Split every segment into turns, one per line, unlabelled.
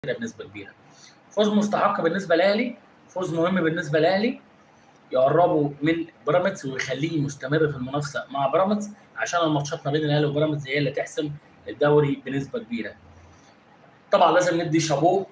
كده بنسبه كبيره فوز مستحق بالنسبه للاهلي فوز مهم بالنسبه للاهلي يقربوا من بيراميدز ويخليه مستمر في المنافسه مع بيراميدز عشان الماتشات ما بين الاهلي وبيراميدز هي اللي تحسم الدوري بنسبه كبيره. طبعا لازم ندي شابوه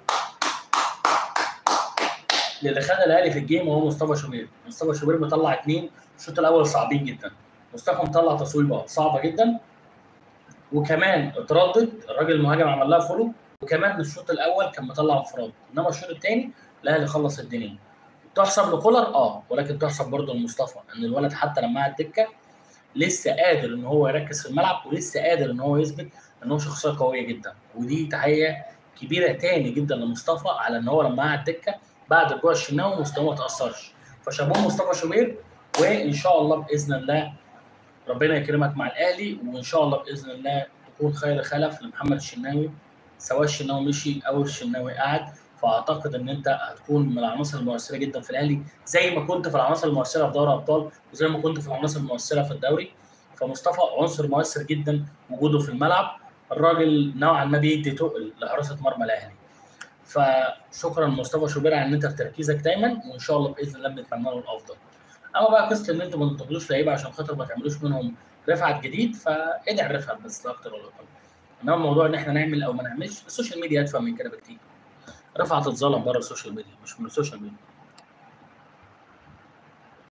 للي خد الاهلي في الجيم وهو مصطفى شوبير، مصطفى شوبير مطلع اثنين الشوط الاول صعبين جدا. مصطفى مطلع تصويبه صعبه جدا وكمان اتردد الراجل المهاجم عمل لها فولو وكمان الشوط الاول كان مطلع انفراد انما الشوط الثاني الاهلي خلص الدنيا. تحسب لكولر اه ولكن تحسب برضه لمصطفى ان الولد حتى لما قعد دكه لسه قادر ان هو يركز في الملعب ولسه قادر ان هو يثبت ان هو شخصيه قويه جدا ودي تحيه كبيره تاني جدا لمصطفى على ان هو لما قعد دكه بعد رجوع الشناوي مستواه ما تاثرش فشابوه مصطفى شوبير وان شاء الله باذن الله ربنا يكرمك مع الاهلي وان شاء الله باذن الله تكون خير خلف لمحمد الشناوي سواء الشناوي مشي او الشناوي قعد فاعتقد ان انت هتكون من العناصر المؤثره جدا في الاهلي زي ما كنت في العناصر المؤثره في دوري ابطال وزي ما كنت في العناصر المؤثره في الدوري فمصطفى عنصر مؤثر جدا وجوده في الملعب الراجل نوعا ما بيدي تقل لحراسه مرمى الاهلي فشكرا مصطفى شوبير على ان انت في تركيزك دايما وان شاء الله باذن الله بنتمنى له الافضل اما بقى قصه ان انتوا ما تنتقلوش لعيبه عشان خاطر ما تعملوش منهم رفعت جديد فادعي الرفعت بس لا اكتر ولا اقل انما موضوع ان احنا نعمل او ما نعملش السوشيال ميديا ادفع من كده بكتير رفعت اتظلم بره السوشيال ميديا مش من السوشيال ميديا